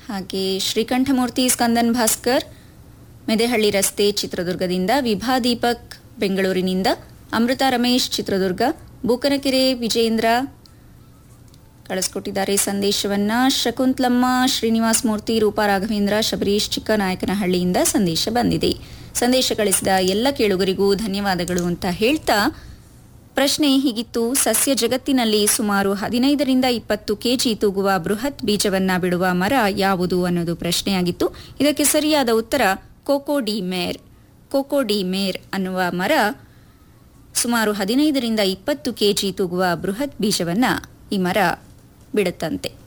ಹಾಗೆ ಶ್ರೀಕಂಠಮೂರ್ತಿ ಸ್ಕಂದನ್ ಭಾಸ್ಕರ್ ಮೆದೆಹಳ್ಳಿ ರಸ್ತೆ ಚಿತ್ರದುರ್ಗದಿಂದ ವಿಭಾ ದೀಪಕ್ ಬೆಂಗಳೂರಿನಿಂದ ಅಮೃತ ರಮೇಶ್ ಚಿತ್ರದುರ್ಗ ಬೂಕನಕೆರೆ ವಿಜೇಂದ್ರ ಕಳಿಸ್ಕೊಟ್ಟಿದ್ದಾರೆ ಸಂದೇಶವನ್ನ ಶಕುಂತ್ಲಮ್ಮ ಶ್ರೀನಿವಾಸ್ ಮೂರ್ತಿ ರೂಪಾ ರಾಘವೇಂದ್ರ ಶಬರೀಶ್ ಚಿಕ್ಕನಾಯಕನಹಳ್ಳಿಯಿಂದ ಸಂದೇಶ ಬಂದಿದೆ ಸಂದೇಶ ಕಳಿಸಿದ ಎಲ್ಲ ಕೇಳುಗರಿಗೂ ಧನ್ಯವಾದಗಳು ಅಂತ ಹೇಳ್ತಾ ಪ್ರಶ್ನೆ ಹೀಗಿತ್ತು ಸಸ್ಯ ಜಗತ್ತಿನಲ್ಲಿ ಸುಮಾರು ಹದಿನೈದರಿಂದ ಇಪ್ಪತ್ತು ಕೆಜಿ ತೂಗುವ ಬೃಹತ್ ಬೀಜವನ್ನ ಬಿಡುವ ಮರ ಯಾವುದು ಅನ್ನೋದು ಪ್ರಶ್ನೆಯಾಗಿತ್ತು ಇದಕ್ಕೆ ಸರಿಯಾದ ಉತ್ತರ ಕೋಕೋಡಿ ಮೇರ್ ಕೋಕೋಡಿ ಮೇರ್ ಅನ್ನುವ ಮರ ಸುಮಾರು ಹದಿನೈದರಿಂದ ಇಪ್ಪತ್ತು ಕೆಜಿ ತೂಗುವ ಬೃಹತ್ ಬೀಜವನ್ನ ಈ ಮರ ಬಿಡುತ್ತಂತೆ